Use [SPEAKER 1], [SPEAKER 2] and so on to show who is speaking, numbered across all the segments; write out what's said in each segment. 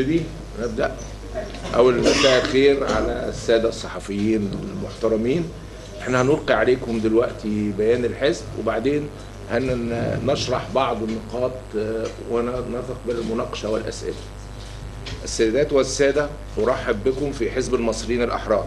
[SPEAKER 1] نبتدي نبدأ أول مساء الخير على السادة الصحفيين المحترمين احنا هنلقي عليكم دلوقتي بيان الحزب وبعدين هنشرح بعض النقاط آه، ونستقبل المناقشة والأسئلة السيدات والسادة أرحب بكم في حزب المصريين الأحرار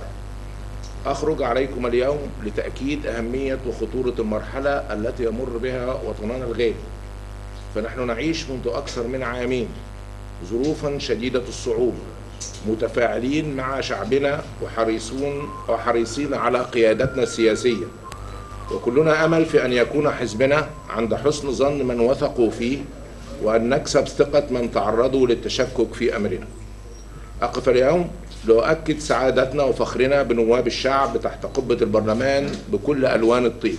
[SPEAKER 1] أخرج عليكم اليوم لتأكيد أهمية وخطورة المرحلة التي يمر بها وطننا الغالي فنحن نعيش منذ أكثر من عامين ظروفا شديدة الصعوبة متفاعلين مع شعبنا وحريصون وحريصين على قيادتنا السياسية وكلنا أمل في أن يكون حزبنا عند حسن ظن من وثقوا فيه وأن نكسب ثقة من تعرضوا للتشكك في أمرنا أقف اليوم لأؤكد سعادتنا وفخرنا بنواب الشعب تحت قبة البرلمان بكل ألوان الطيف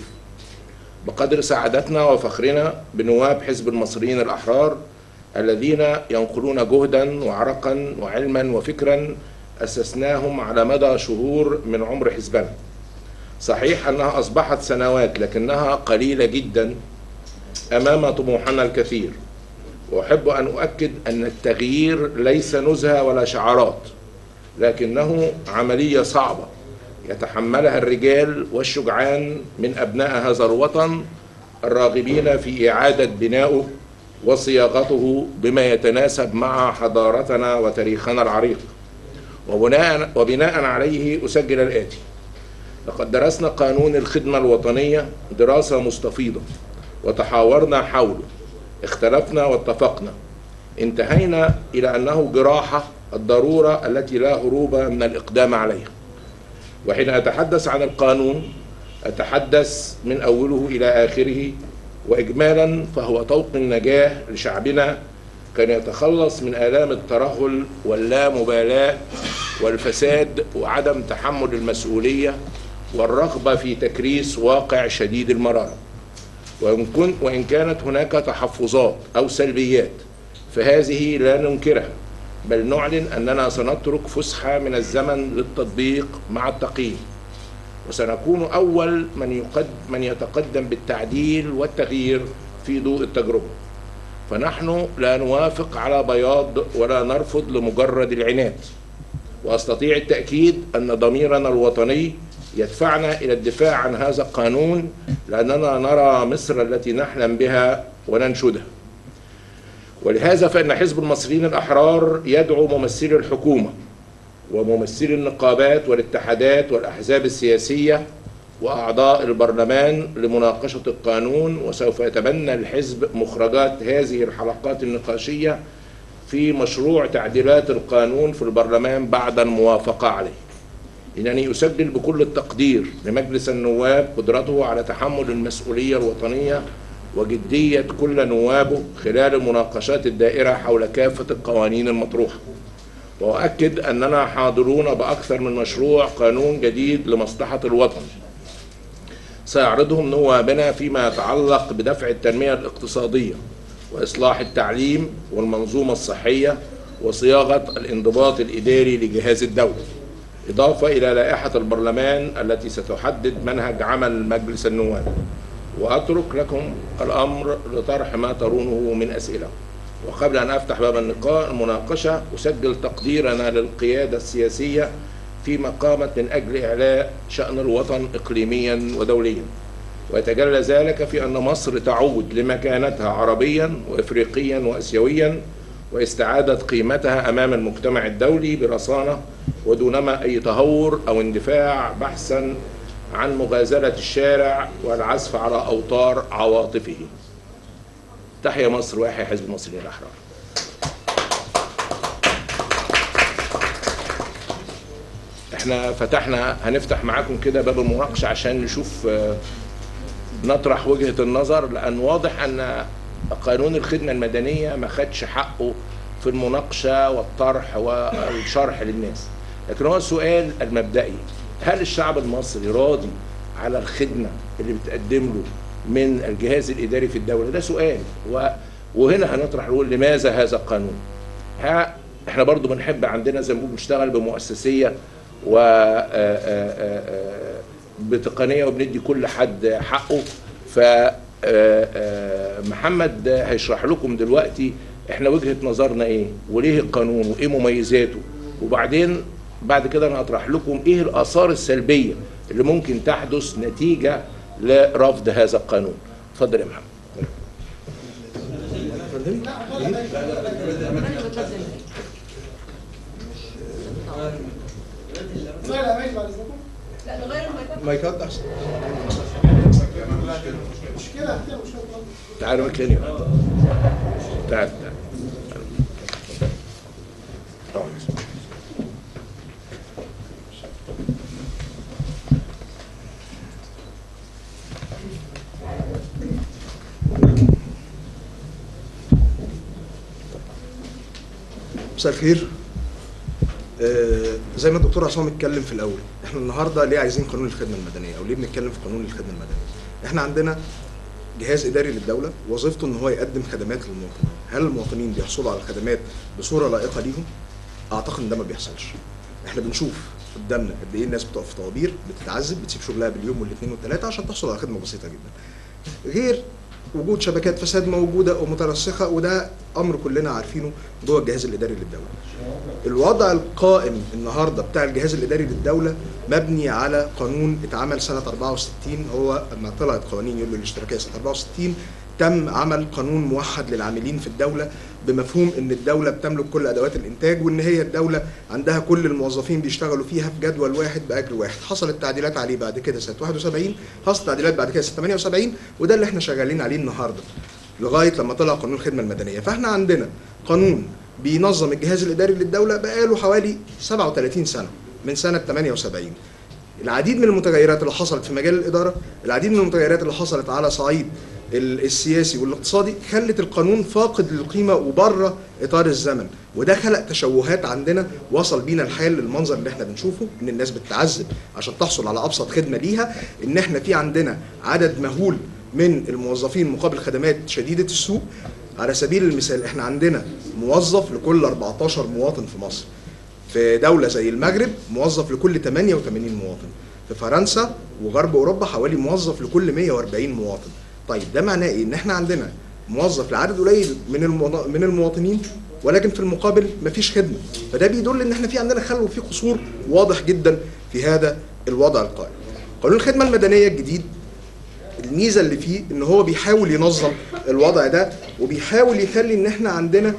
[SPEAKER 1] بقدر سعادتنا وفخرنا بنواب حزب المصريين الأحرار الذين ينقلون جهدا وعرقا وعلما وفكرا أسسناهم على مدى شهور من عمر حزبنا صحيح أنها أصبحت سنوات لكنها قليلة جدا أمام طموحنا الكثير وأحب أن أؤكد أن التغيير ليس نزهة ولا شعارات لكنه عملية صعبة يتحملها الرجال والشجعان من أبناء هذا الوطن الراغبين في إعادة بنائه وصياغته بما يتناسب مع حضارتنا وتاريخنا العريق وبناء, وبناء عليه أسجل الآتي لقد درسنا قانون الخدمة الوطنية دراسة مستفيضة وتحاورنا حوله اختلفنا واتفقنا انتهينا إلى أنه جراحة الضرورة التي لا هروب من الإقدام عليها وحين أتحدث عن القانون أتحدث من أوله إلى آخره وإجمالا فهو طوق النجاة لشعبنا كان يتخلص من آلام الترهل واللامبالاة والفساد وعدم تحمل المسؤولية والرغبة في تكريس واقع شديد المرارة وإن, كن وإن كانت هناك تحفظات أو سلبيات فهذه لا ننكرها بل نعلن أننا سنترك فسحة من الزمن للتطبيق مع التقييم وسنكون أول من, يقد من يتقدم بالتعديل والتغيير في ضوء التجربة فنحن لا نوافق على بياض ولا نرفض لمجرد العناد وأستطيع التأكيد أن ضميرنا الوطني يدفعنا إلى الدفاع عن هذا القانون لأننا نرى مصر التي نحلم بها وننشدها ولهذا فإن حزب المصريين الأحرار يدعو ممثلي الحكومة وممثلي النقابات والاتحادات والأحزاب السياسية وأعضاء البرلمان لمناقشة القانون وسوف يتبنى الحزب مخرجات هذه الحلقات النقاشية في مشروع تعديلات القانون في البرلمان بعد الموافقة عليه إنني أسجل بكل التقدير لمجلس النواب قدرته على تحمل المسؤولية الوطنية وجدية كل نوابه خلال المناقشات الدائرة حول كافة القوانين المطروحة وأؤكد أننا حاضرون بأكثر من مشروع قانون جديد لمصلحة الوطن سيعرضهم نوابنا فيما يتعلق بدفع التنمية الاقتصادية وإصلاح التعليم والمنظومة الصحية وصياغة الانضباط الإداري لجهاز الدولة إضافة إلى لائحة البرلمان التي ستحدد منهج عمل مجلس النواب وأترك لكم الأمر لطرح ما ترونه من أسئلة وقبل أن أفتح باب النقاء المناقشة أسجل تقديرنا للقيادة السياسية فيما قامت من أجل إعلاء شأن الوطن إقليميا ودوليا ويتجلى ذلك في أن مصر تعود لمكانتها عربيا وإفريقيا وأسيويا واستعادة قيمتها أمام المجتمع الدولي برصانة ودونما أي تهور أو اندفاع بحثا عن مغازلة الشارع والعزف على أوتار عواطفه تحيا مصر ويحيى حزب المصريين الأحرار احنا فتحنا هنفتح معاكم كده باب المناقشة عشان نشوف آه، نطرح وجهة النظر لأن واضح أن قانون الخدمة المدنية ما خدش حقه في المناقشة والطرح والشرح للناس لكن هو السؤال المبدئي هل الشعب المصري راضي على الخدمة اللي بتقدم له من الجهاز الإداري في الدولة ده سؤال و... وهنا هنطرح نقول لماذا هذا القانون ها احنا برضو بنحب عندنا زي ما بنقول بنشتغل بمؤسسية و آه، آه، آه، بتقنية وبندي كل حد حقه ف آه، آه، محمد هيشرح لكم دلوقتي احنا وجهه نظرنا ايه وليه القانون وايه مميزاته وبعدين بعد كده انا هطرح لكم ايه الاثار السلبيه اللي ممكن تحدث نتيجه لرفض هذا القانون اتفضل يا محمد
[SPEAKER 2] لا نغير المايكات
[SPEAKER 3] مايكات احسن
[SPEAKER 1] تعالوا مكاني تعال تعال تعال.
[SPEAKER 3] مساء الخير آه، زي ما الدكتور عصام اتكلم في الاول احنا النهارده ليه عايزين قانون الخدمه المدنيه او ليه بنتكلم في قانون الخدمه المدنيه احنا عندنا جهاز اداري للدوله وظيفته ان هو يقدم خدمات للمواطنين هل المواطنين بيحصلوا على الخدمات بصوره لائقه ليهم اعتقد ان ده ما بيحصلش احنا بنشوف قدامنا قد ايه الناس بتقف في طوابير بتتعذب بتسيب شغلها باليوم والاثنين والثلاثه عشان تحصل على خدمه بسيطه جدا غير وجود شبكات فساد موجوده ومترسخه وده امر كلنا عارفينه جوه الجهاز الاداري للدوله الوضع القائم النهارده بتاع الجهاز الاداري للدوله مبني على قانون اتعمل سنه 64 هو لما طلعت قوانين يوليو الاشتراكيه سنه 64 تم عمل قانون موحد للعاملين في الدوله بمفهوم ان الدوله بتملك كل ادوات الانتاج وان هي الدوله عندها كل الموظفين بيشتغلوا فيها في جدول واحد باجر واحد حصلت تعديلات عليه بعد كده سنه 71 حصلت تعديلات بعد كده سنه 78 وده اللي احنا شغالين عليه النهارده لغايه لما طلع قانون الخدمه المدنيه فاحنا عندنا قانون بينظم الجهاز الاداري للدوله بقاله حوالي 37 سنه من سنه 78 العديد من المتغيرات اللي حصلت في مجال الاداره العديد من المتغيرات اللي حصلت على صعيد ال- السياسي والاقتصادي خلت القانون فاقد للقيمه وبره اطار الزمن وده خلق تشوهات عندنا وصل بينا الحال للمنظر اللي احنا بنشوفه ان الناس بتتعذب عشان تحصل على ابسط خدمه ليها ان احنا في عندنا عدد مهول من الموظفين مقابل خدمات شديده السوء على سبيل المثال احنا عندنا موظف لكل 14 مواطن في مصر في دولة زي المغرب موظف لكل 88 مواطن في فرنسا وغرب اوروبا حوالي موظف لكل 140 مواطن طيب ده معناه ايه ان احنا عندنا موظف لعدد قليل من المواط- من المواطنين ولكن في المقابل مفيش خدمه فده بيدل ان احنا في عندنا خلل وفي قصور واضح جدا في هذا الوضع القائم قانون الخدمه المدنيه الجديد الميزه اللي فيه ان هو بيحاول ينظم الوضع ده وبيحاول يخلي ان احنا عندنا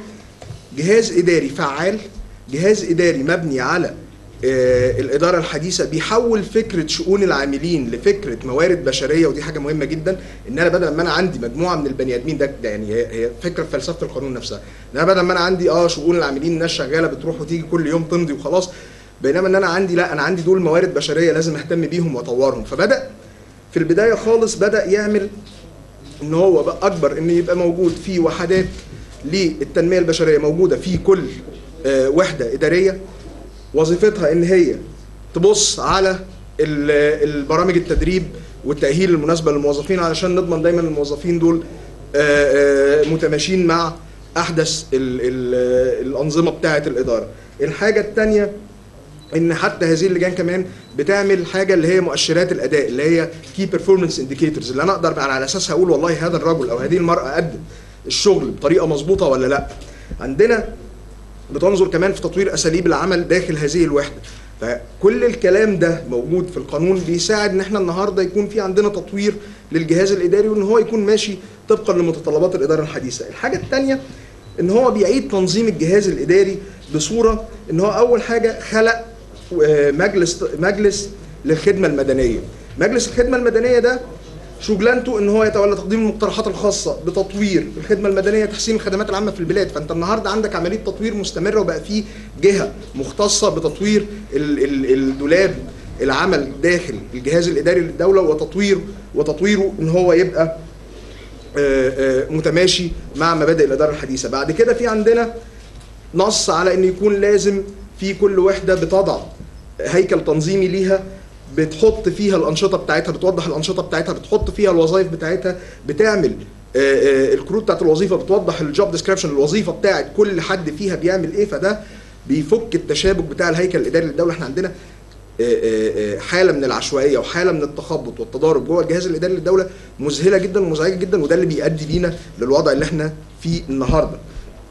[SPEAKER 3] جهاز اداري فعال جهاز اداري مبني على آه، الاداره الحديثه بيحول فكره شؤون العاملين لفكره موارد بشريه ودي حاجه مهمه جدا ان انا بدل ما انا عندي مجموعه من البني ادمين ده, ده يعني هي هي فكره في فلسفه القانون نفسها ان انا بدل ما انا عندي اه شؤون العاملين ناس شغاله بتروح وتيجي كل يوم تمضي وخلاص بينما ان انا عندي لا انا عندي دول موارد بشريه لازم اهتم بيهم واطورهم فبدا في البدايه خالص بدا يعمل ان هو بقى اكبر ان يبقى موجود في وحدات للتنميه البشريه موجوده في كل آه، وحده اداريه وظيفتها ان هي تبص على ال- البرامج التدريب والتاهيل المناسبه للموظفين علشان نضمن دايما الموظفين دول آه، آه، متماشيين مع احدث ال- ال- الانظمه بتاعه الاداره الحاجه الثانيه ان حتى هذه اللجان كمان بتعمل حاجه اللي هي مؤشرات الاداء اللي هي كي بيرفورمانس انديكيتورز اللي انا اقدر على اساسها اقول والله هذا الرجل او هذه المراه قد الشغل بطريقه مظبوطه ولا لا عندنا بتنظر كمان في تطوير اساليب العمل داخل هذه الوحده فكل الكلام ده موجود في القانون بيساعد ان احنا النهارده يكون في عندنا تطوير للجهاز الاداري وان هو يكون ماشي طبقا لمتطلبات الاداره الحديثه الحاجه الثانيه ان هو بيعيد تنظيم الجهاز الاداري بصوره ان هو اول حاجه خلق آه، مجلس مجلس للخدمه المدنيه مجلس الخدمه المدنيه ده شغلانته ان هو يتولى تقديم المقترحات الخاصه بتطوير الخدمه المدنيه تحسين الخدمات العامه في البلاد فانت النهارده عندك عمليه تطوير مستمره وبقى في جهه مختصه بتطوير ال- ال- الدولاب العمل داخل الجهاز الاداري للدوله وتطوير وتطويره ان هو يبقى آه، آه، متماشي مع مبادئ الاداره الحديثه بعد كده في عندنا نص على ان يكون لازم في كل وحده بتضع هيكل تنظيمي ليها بتحط فيها الانشطه بتاعتها بتوضح الانشطه بتاعتها بتحط فيها الوظائف بتاعتها بتعمل آه، آه، الكروت بتاعت الوظيفه بتوضح الجوب ديسكريبشن الوظيفه بتاعت كل حد فيها بيعمل ايه فده بيفك التشابك بتاع الهيكل الاداري للدوله احنا عندنا آه، آه، آه، حاله من العشوائيه وحاله من التخبط والتضارب جوه الجهاز الاداري للدوله مذهله جدا ومزعجه جدا وده اللي بيؤدي بينا للوضع اللي احنا فيه النهارده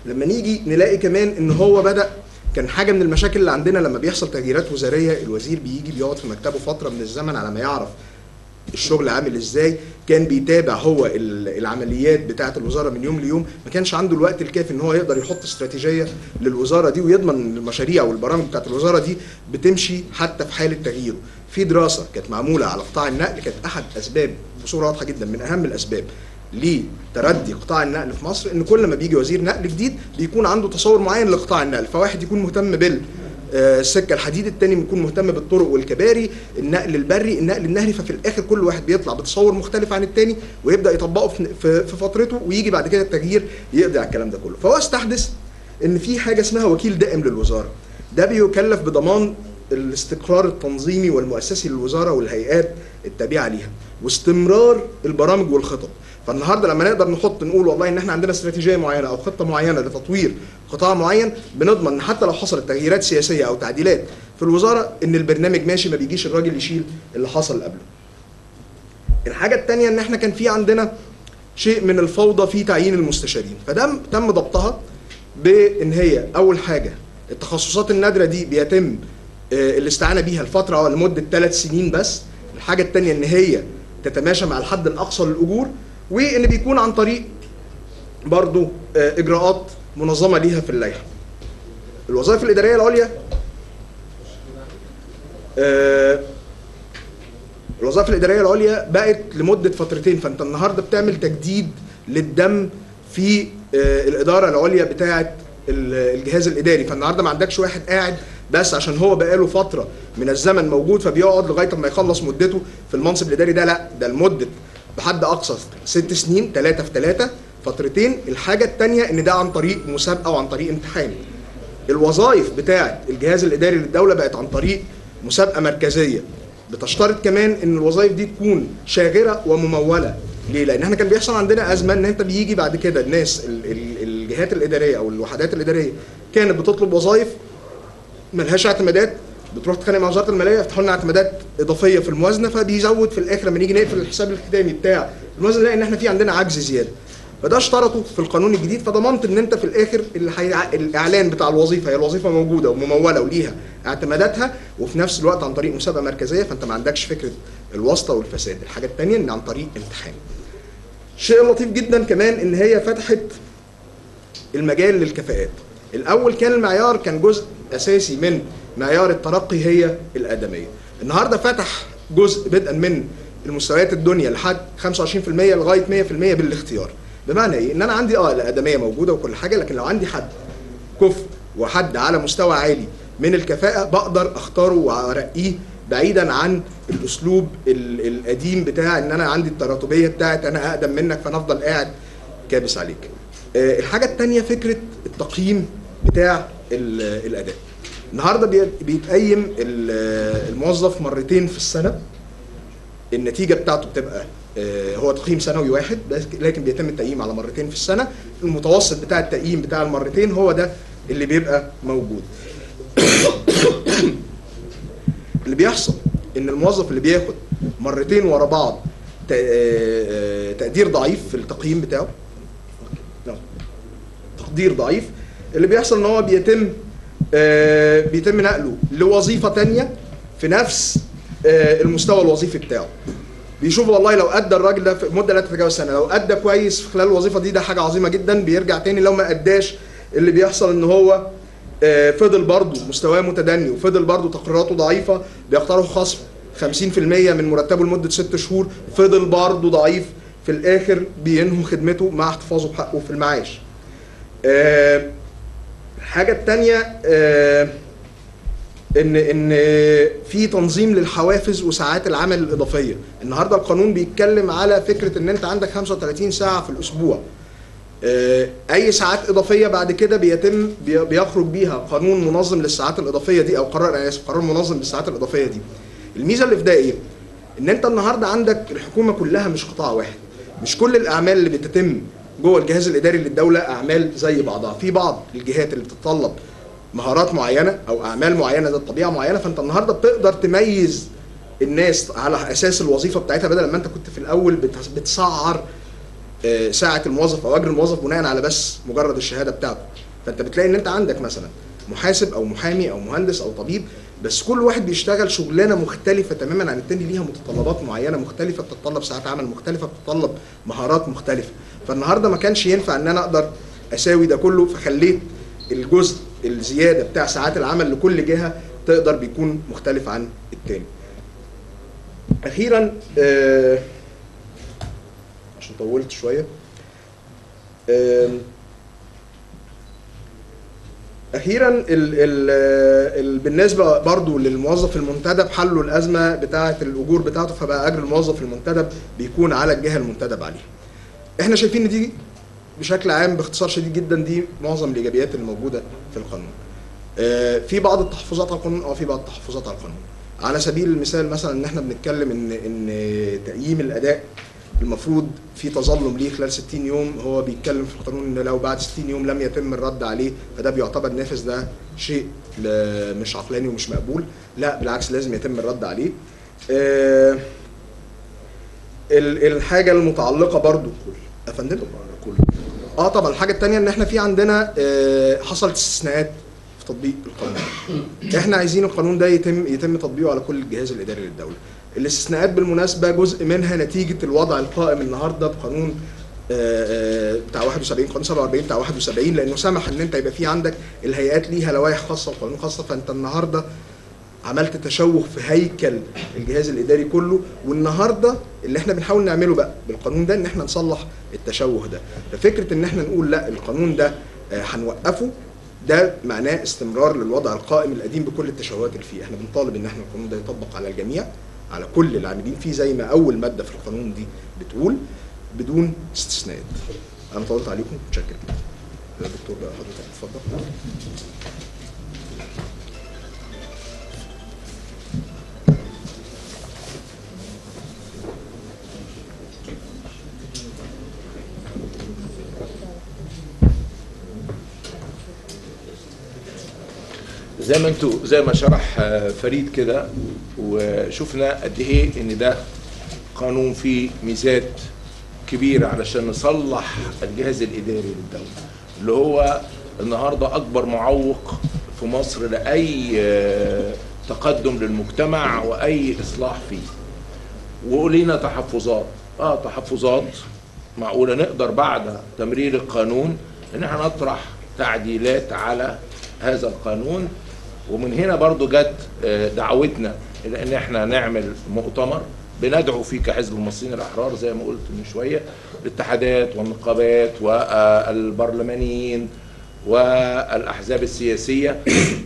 [SPEAKER 3] لما نيجي نلاقي كمان ان هو بدا كان حاجه من المشاكل اللي عندنا لما بيحصل تغييرات وزاريه الوزير بيجي بيقعد في مكتبه فتره من الزمن على ما يعرف الشغل عامل ازاي كان بيتابع هو ال- العمليات بتاعه الوزاره من يوم ليوم ما كانش عنده الوقت الكافي ان هو يقدر يحط استراتيجيه للوزاره دي ويضمن ان المشاريع والبرامج بتاعه الوزاره دي بتمشي حتى في حاله تغييره في دراسه كانت معموله على قطاع النقل كانت احد اسباب بصوره واضحه جدا من اهم الاسباب لتردي قطاع النقل في مصر ان كل ما بيجي وزير نقل جديد بيكون عنده تصور معين لقطاع النقل فواحد يكون مهتم بال آه، السكه الحديد التاني يكون مهتم بالطرق والكباري النقل البري النقل النهري ففي الاخر كل واحد بيطلع بتصور مختلف عن التاني ويبدا يطبقه في في في فترته ويجي بعد كده التغيير يقضي على الكلام ده كله فهو استحدث ان في حاجه اسمها وكيل دائم للوزاره ده بيكلف بضمان الاستقرار التنظيمي والمؤسسي للوزاره والهيئات التابعه ليها واستمرار البرامج والخطط فالنهارده لما نقدر نحط نقول والله ان احنا عندنا استراتيجيه معينه او خطه معينه لتطوير قطاع معين بنضمن ان حتى لو حصلت تغييرات سياسيه او تعديلات في الوزاره ان البرنامج ماشي ما بيجيش الراجل يشيل اللي حصل قبله. الحاجه الثانيه ان احنا كان في عندنا شيء من الفوضى في تعيين المستشارين فده تم ضبطها بان هي اول حاجه التخصصات النادره دي بيتم آه، الاستعانه بيها لفتره لمده ثلاث سنين بس الحاجه الثانيه ان هي تتماشى مع الحد الاقصى للاجور وان بيكون عن طريق برضو آه، اجراءات منظمه ليها في اللائحه الوظائف الاداريه العليا آه، الوظائف الاداريه العليا بقت لمده فترتين فانت النهارده بتعمل تجديد للدم في آه، الاداره العليا بتاعه ال- الجهاز الاداري فالنهارده ما عندكش واحد قاعد بس عشان هو بقاله فتره من الزمن موجود فبيقعد لغايه ما يخلص مدته في المنصب الاداري ده لا ده لمده بحد اقصى ست سنين ثلاثه في ثلاثه فترتين الحاجه الثانيه ان ده عن طريق مسابقه وعن طريق امتحان الوظائف بتاعه الجهاز الاداري للدوله بقت عن طريق مسابقه مركزيه بتشترط كمان ان الوظائف دي تكون شاغره ومموله ليه؟ لان احنا كان بيحصل عندنا ازمه ان انت بيجي بعد كده الناس ال- ال- الجهات الاداريه او الوحدات الاداريه كانت بتطلب وظائف ملهاش اعتمادات بتروح تتخانق مع وزاره الماليه يفتحوا لنا اعتمادات اضافيه في الموازنه فبيزود في الاخر لما نيجي نقفل الحساب الختامي بتاع الموازنه نلاقي ان احنا في عندنا عجز زياده فده اشترطوا في القانون الجديد فضمنت ان انت في الاخر اللي حي... الاعلان بتاع الوظيفه هي الوظيفه موجوده ومموله وليها اعتماداتها وفي نفس الوقت عن طريق مسابقه مركزيه فانت ما عندكش فكره الواسطه والفساد الحاجه الثانيه ان عن طريق امتحان الشيء اللطيف جدا كمان ان هي فتحت المجال للكفاءات الاول كان المعيار كان جزء اساسي من معيار الترقي هي الادميه النهارده فتح جزء بدءا من المستويات الدنيا لحد 25% لغايه 100% بالاختيار بمعنى ايه ان انا عندي اه الادميه موجوده وكل حاجه لكن لو عندي حد كفء وحد على مستوى عالي من الكفاءه بقدر اختاره وارقيه بعيدا عن الاسلوب ال- القديم بتاع ان انا عندي التراتبيه بتاعت انا اقدم منك فانا افضل قاعد كابس عليك آه، الحاجه الثانيه فكره التقييم بتاع ال- الاداء النهارده بي- بيتقيم ال- الموظف مرتين في السنه النتيجه بتاعته بتبقى آه، هو تقييم سنوي واحد بس لكن بيتم التقييم على مرتين في السنه المتوسط بتاع التقييم بتاع المرتين هو ده اللي بيبقى موجود اللي بيحصل ان الموظف اللي بياخد مرتين ورا بعض ت- آه، تقدير ضعيف في التقييم بتاعه نعم. تقدير ضعيف اللي بيحصل ان هو بيتم آه، بيتم نقله لوظيفه تانية في نفس آه، المستوى الوظيفي بتاعه بيشوف والله لو ادى الراجل ده في مده لا تتجاوز سنه لو ادى كويس في خلال الوظيفه دي ده حاجه عظيمه جدا بيرجع تاني لو ما اداش اللي بيحصل ان هو آه، فضل برضه مستواه متدني وفضل برضه تقريراته ضعيفه بيختاروا خصم 50% من مرتبه لمده ست شهور فضل برضه ضعيف في الاخر بينهوا خدمته مع احتفاظه بحقه في المعاش. آه، الحاجه الثانيه ان ان في تنظيم للحوافز وساعات العمل الاضافيه النهارده القانون بيتكلم على فكره ان انت عندك 35 ساعه في الاسبوع آه، اي ساعات اضافيه بعد كده بيتم بي- بيخرج بيها قانون منظم للساعات الاضافيه دي او قرار انا اسف قرار منظم للساعات الاضافيه دي الميزه اللي في ده ايه ان انت النهارده عندك الحكومه كلها مش قطاع واحد مش كل الاعمال اللي بتتم جوه الجهاز الاداري للدوله اعمال زي بعضها في بعض الجهات اللي بتتطلب مهارات معينه او اعمال معينه ذات طبيعه معينه فانت النهارده بتقدر تميز الناس على اساس الوظيفه بتاعتها بدل ما انت كنت في الاول بت- بتسعر آه، ساعه الموظف او اجر الموظف بناء على بس مجرد الشهاده بتاعته فانت بتلاقي ان انت عندك مثلا محاسب او محامي او مهندس او طبيب بس كل واحد بيشتغل شغلانه مختلفه تماما عن التاني ليها متطلبات معينه مختلفه بتتطلب ساعات عمل مختلفه بتتطلب مهارات مختلفه فالنهارده ما كانش ينفع ان انا اقدر اساوي ده كله فخليت الجزء الزياده بتاع ساعات العمل لكل جهه تقدر بيكون مختلف عن التاني اخيرا آه، عشان طولت شويه آم، اخيرا ال ال ال بالنسبه برضو للموظف المنتدب حلوا الازمه بتاعه الاجور بتاعته فبقى اجر الموظف المنتدب بيكون على الجهه المنتدب عليها احنا شايفين ان دي بشكل عام باختصار شديد جدا دي معظم الايجابيات اللي موجوده في القانون آه، في بعض التحفظات على القانون اه في بعض التحفظات على القانون على سبيل المثال مثلا ان احنا بنتكلم ان ان تقييم الاداء المفروض في تظلم ليه خلال 60 يوم هو بيتكلم في القانون ان لو بعد 60 يوم لم يتم الرد عليه فده بيعتبر نافذ ده شيء ل- مش عقلاني ومش مقبول لا بالعكس لازم يتم الرد عليه آه، ال- الحاجه المتعلقه برضو افندم اه طبعا الحاجه الثانيه ان احنا في عندنا آه، حصلت استثناءات في تطبيق القانون احنا عايزين القانون ده يتم يتم تطبيقه على كل الجهاز الاداري للدوله الاستثناءات بالمناسبه جزء منها نتيجه الوضع القائم النهارده بقانون آه، آه، بتاع 71 قانون 47 بتاع 71 لانه سمح ان انت يبقى في عندك الهيئات ليها لوائح خاصه وقانون خاصه فانت النهارده عملت تشوه في هيكل الجهاز الاداري كله والنهارده اللي احنا بنحاول نعمله بقى بالقانون ده ان احنا نصلح التشوه ده ففكره ان احنا نقول لا القانون ده آه، هنوقفه ده معناه استمرار للوضع القائم القديم بكل التشوهات اللي فيه احنا بنطالب ان احنا القانون ده يطبق على الجميع على كل العاملين فيه زي ما اول ماده في القانون دي بتقول بدون استثناءات انا طولت عليكم متشكر جدا يا دكتور بقى حضرتك اتفضل
[SPEAKER 1] زي ما انتوا زي ما شرح آه، فريد كده وشفنا قد ايه ان ده قانون فيه ميزات كبيره علشان نصلح الجهاز الاداري للدوله اللي هو النهارده اكبر معوق في مصر لاي آه، تقدم للمجتمع واي اصلاح فيه ولينا تحفظات اه تحفظات معقوله نقدر بعد تمرير القانون ان احنا نطرح تعديلات على هذا القانون ومن هنا برضو جت آه، دعوتنا الى ان احنا نعمل مؤتمر بندعو فيه كحزب المصريين الاحرار زي ما قلت من شويه الاتحادات والنقابات والبرلمانيين والاحزاب السياسيه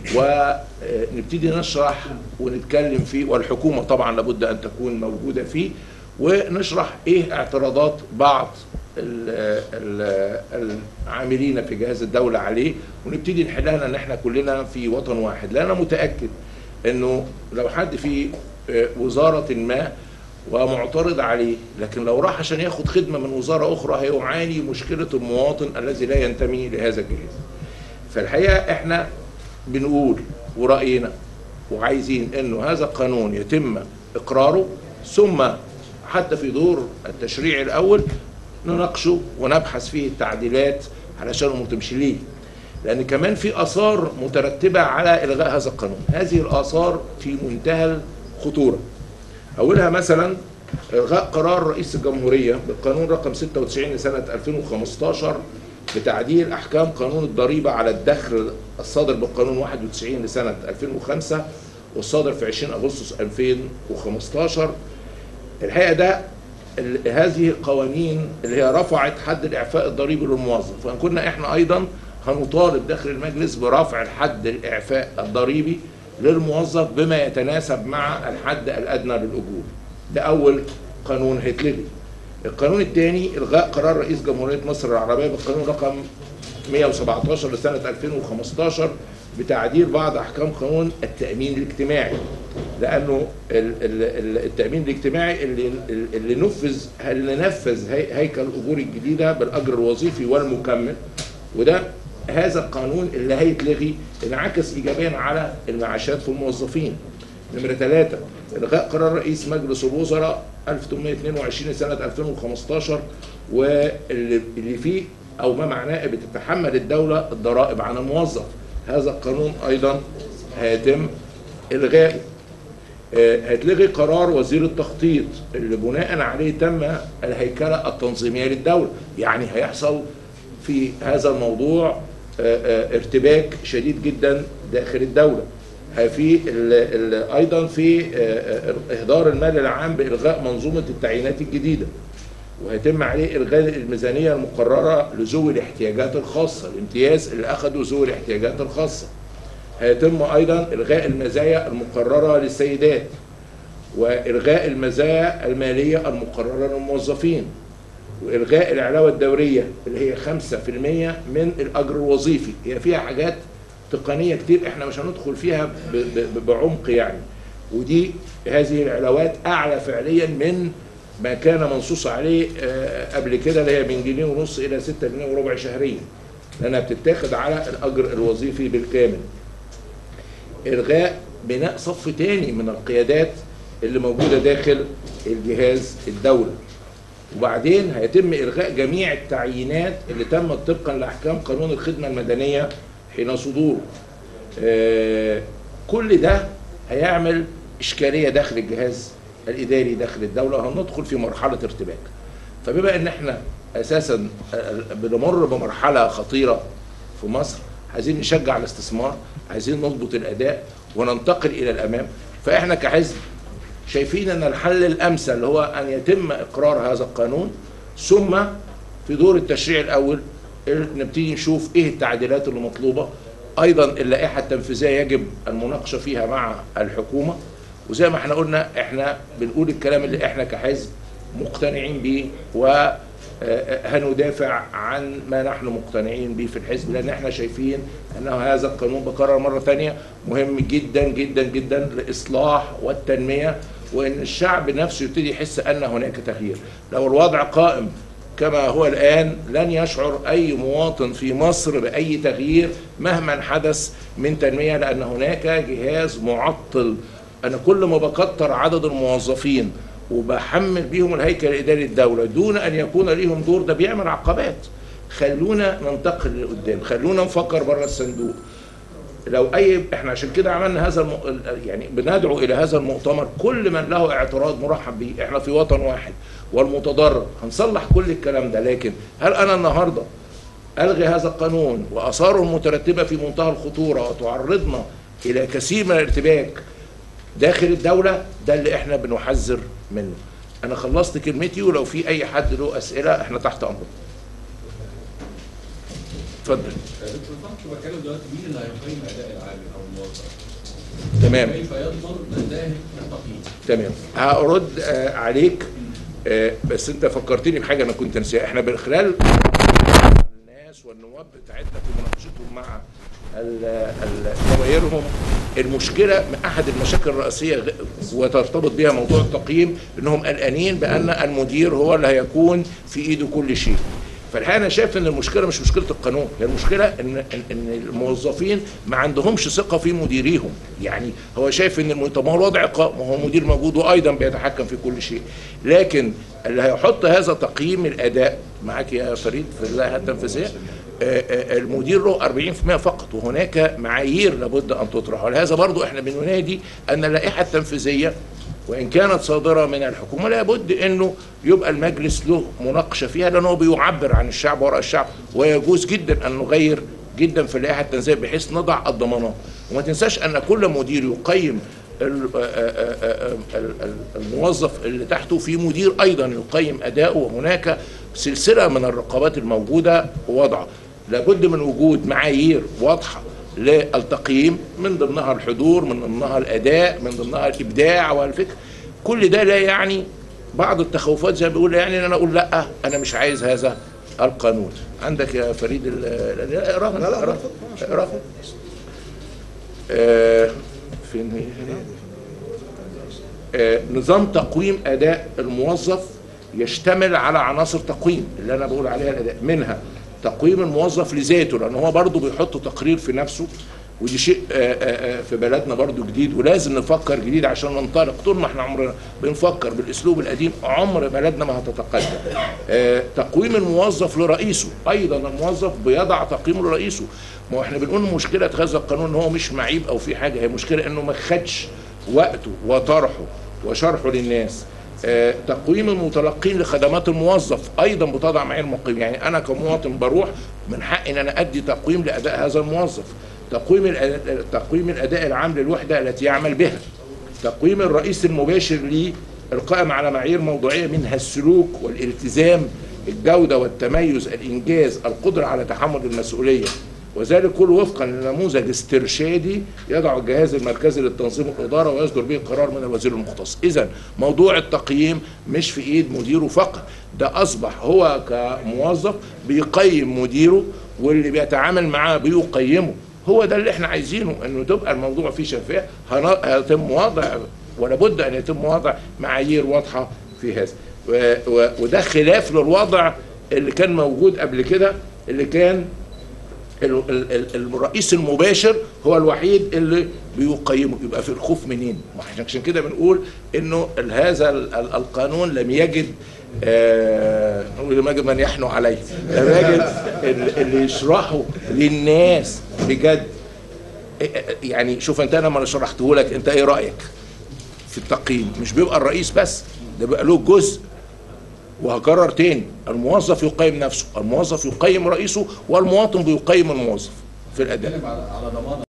[SPEAKER 1] ونبتدي نشرح ونتكلم فيه والحكومه طبعا لابد ان تكون موجوده فيه ونشرح ايه اعتراضات بعض ال- ال- العاملين في جهاز الدوله عليه ونبتدي نحلها لان احنا كلنا في وطن واحد لان انا متاكد انه لو حد في آه، وزاره ما ومعترض عليه لكن لو راح عشان ياخد خدمه من وزاره اخرى هيعاني مشكله المواطن الذي لا ينتمي لهذا الجهاز فالحقيقه احنا بنقول وراينا وعايزين انه هذا القانون يتم اقراره ثم حتى في دور التشريع الاول نناقشه ونبحث فيه التعديلات علشان الامور تمشي ليه لان كمان في اثار مترتبه على الغاء هذا القانون هذه الاثار في منتهى الخطوره اولها مثلا الغاء قرار رئيس الجمهوريه بالقانون رقم 96 لسنه 2015 بتعديل احكام قانون الضريبه على الدخل الصادر بالقانون 91 لسنه 2005 والصادر في 20 اغسطس 2015 الحقيقه ده ال- هذه القوانين اللي هي رفعت حد الاعفاء الضريبي للموظف وكنا احنا ايضا هنطالب داخل المجلس برفع الحد الاعفاء الضريبي للموظف بما يتناسب مع الحد الادنى للاجور ده اول قانون هيتلغي القانون الثاني الغاء قرار رئيس جمهوريه مصر العربيه بالقانون رقم 117 لسنه 2015 بتعديل بعض احكام قانون التامين الاجتماعي لانه ال- ال- ال- التامين الاجتماعي اللي اللي نفذ اللي نفذ هي- هيكل الاجور الجديده بالاجر الوظيفي والمكمل وده هذا القانون اللي هيتلغي انعكس ايجابيا على المعاشات في الموظفين نمره ثلاثه الغاء قرار رئيس مجلس الوزراء 1822 سنه 2015 واللي اللي فيه او ما معناه بتتحمل الدوله الضرائب عن الموظف هذا القانون ايضا هيتم الغائه آه، هيتلغي قرار وزير التخطيط اللي بناء عليه تم الهيكله التنظيميه للدوله يعني هيحصل في هذا الموضوع آه، آه، ارتباك شديد جدا داخل الدوله ها في ال- ال- ايضا في آه، آه، اهدار المال العام بالغاء منظومه التعيينات الجديده وهيتم عليه الغاء الميزانيه المقرره لذوي الاحتياجات الخاصه الامتياز اللي اخذوا ذوي الاحتياجات الخاصه هيتم ايضا الغاء المزايا المقرره للسيدات والغاء المزايا الماليه المقرره للموظفين والغاء العلاوه الدوريه اللي هي 5% من الاجر الوظيفي هي فيها حاجات تقنيه كتير احنا مش هندخل فيها ب- ب- بعمق يعني ودي هذه العلاوات اعلى فعليا من ما كان منصوص عليه آه، قبل كده اللي هي من جنيه ونص الى 6 جنيه وربع شهريا لانها بتتاخد على الاجر الوظيفي بالكامل الغاء بناء صف تاني من القيادات اللي موجوده داخل الجهاز الدولي وبعدين هيتم الغاء جميع التعيينات اللي تمت طبقا لاحكام قانون الخدمه المدنيه حين صدوره آه، كل ده هيعمل اشكاليه داخل الجهاز الاداري داخل الدوله هندخل في مرحله ارتباك فبما ان احنا اساسا آه، بنمر بمرحله خطيره في مصر عايزين نشجع الاستثمار عايزين نضبط الاداء وننتقل الى الامام فاحنا كحزب شايفين ان الحل الامثل هو ان يتم اقرار هذا القانون ثم في دور التشريع الاول نبتدي نشوف ايه التعديلات اللي مطلوبه ايضا اللائحه التنفيذيه يجب المناقشه فيها مع الحكومه وزي ما احنا قلنا احنا بنقول الكلام اللي احنا كحزب مقتنعين بيه و آه، هندافع عن ما نحن مقتنعين به في الحزب لان احنا شايفين انه هذا القانون بكرر مره ثانيه مهم جدا جدا جدا للاصلاح والتنميه وان الشعب نفسه يبتدي يحس ان هناك تغيير لو الوضع قائم كما هو الان لن يشعر اي مواطن في مصر باي تغيير مهما حدث من تنميه لان هناك جهاز معطل انا كل ما بكتر عدد الموظفين وبحمل بيهم الهيكل الاداري الدوله دون ان يكون ليهم دور ده بيعمل عقبات خلونا ننتقل لقدام خلونا نفكر بره الصندوق لو اي احنا عشان كده عملنا هذا الم... يعني بندعو الى هذا المؤتمر كل من له اعتراض مرحب به احنا في وطن واحد والمتضرر هنصلح كل الكلام ده لكن هل انا النهارده الغي هذا القانون واثاره المترتبه في منتهى الخطوره وتعرضنا الى كثير من الارتباك داخل الدوله ده اللي احنا بنحذر منه انا خلصت كلمتي ولو في اي حد له اسئله احنا تحت امره اتفضل
[SPEAKER 2] دكتور فخر بتكلم دلوقتي مين اللي هيقيم اداء العامل او الموظف؟
[SPEAKER 1] تمام
[SPEAKER 2] كيف يضمن مذاهب التقييم؟
[SPEAKER 1] تمام هرد آه، عليك آه، بس انت فكرتني بحاجه انا كنت نسيها احنا من خلال الناس والنواب بتاعتنا في مناقشتهم مع ال- ال- دوائرهم المشكله من احد المشاكل الرئيسيه غ- وترتبط بها موضوع التقييم انهم قلقانين بان المدير هو اللي هيكون في ايده كل شيء فالحقيقه انا شايف ان المشكله مش مشكله القانون هي المشكله ان ان, إن الموظفين ما عندهمش ثقه في مديريهم يعني هو شايف ان الم- طب ما هو الوضع قائم وهو مدير موجود وايضا بيتحكم في كل شيء لكن اللي هيحط هذا تقييم الاداء معاك يا فريد في اللائحه التنفيذيه آه، آه، المدير له 40% فقط وهناك معايير لابد ان تطرح ولهذا برضو احنا بننادي ان اللائحه التنفيذيه وان كانت صادره من الحكومه لابد انه يبقى المجلس له مناقشه فيها لانه بيعبر عن الشعب وراء الشعب ويجوز جدا ان نغير جدا في اللائحه التنفيذيه بحيث نضع الضمانات وما تنساش ان كل مدير يقيم ال- آه، آه، آه، ال- ال- الموظف اللي تحته في مدير ايضا يقيم اداؤه وهناك سلسله من الرقابات الموجوده ووضعها لابد من وجود معايير واضحه للتقييم من ضمنها الحضور من ضمنها الاداء من ضمنها الابداع والفكر كل ده لا يعني بعض التخوفات زي ما بيقول يعني ان انا اقول لا انا مش عايز هذا القانون عندك يا فريد ال- ال- اقراها
[SPEAKER 3] لا، لا،
[SPEAKER 1] اقراها
[SPEAKER 3] اتفضل.
[SPEAKER 1] اقراها آه، فين هي آه، نظام تقويم اداء الموظف يشتمل على عناصر تقويم اللي انا بقول عليها الاداء منها تقويم الموظف لذاته لان هو برضه بيحط تقرير في نفسه ودي شيء آه، آه، آه، في بلدنا برضو جديد ولازم نفكر جديد عشان ننطلق طول ما احنا عمرنا بنفكر بالاسلوب القديم عمر بلدنا ما هتتقدم آه، تقويم الموظف لرئيسه ايضا الموظف بيضع تقييمه لرئيسه ما هو احنا بنقول مشكله هذا القانون ان هو مش معيب او في حاجه هي مشكله انه ما خدش وقته وطرحه وشرحه للناس آه، تقويم المتلقين لخدمات الموظف ايضا بتضع معايير المقيم يعني انا كمواطن بروح من حقي ان انا ادي تقويم لاداء هذا الموظف تقويم الأداء- تقويم الاداء العام للوحده التي يعمل بها تقويم الرئيس المباشر ليه القائم على معايير موضوعيه منها السلوك والالتزام الجوده والتميز الانجاز القدره على تحمل المسؤوليه وذلك كله وفقا لنموذج استرشادي يضع الجهاز المركزي للتنظيم والاداره ويصدر به قرار من الوزير المختص اذا موضوع التقييم مش في ايد مديره فقط ده اصبح هو كموظف بيقيم مديره واللي بيتعامل معاه بيقيمه هو ده اللي احنا عايزينه انه تبقى الموضوع فيه شفاف هن- هيتم وضع ولا بد ان يتم وضع معايير واضحه في هذا و- و- وده خلاف للوضع اللي كان موجود قبل كده اللي كان ال- ال- ال- الرئيس المباشر هو الوحيد اللي بيقيمه يبقى في الخوف منين ما احنا عشان كده بنقول انه ال- هذا ال- ال- القانون لم يجد آه نقول لم يجد من يحنو عليه لم يجد ال- اللي يشرحه للناس بجد يعني شوف انت انا لما شرحته لك انت ايه رايك في التقييم مش بيبقى الرئيس بس ده بيبقى له جزء وهكرر تاني الموظف يقيم نفسه الموظف يقيم رئيسه والمواطن بيقيم الموظف في الاداء
[SPEAKER 2] بنتكلم على على ضمان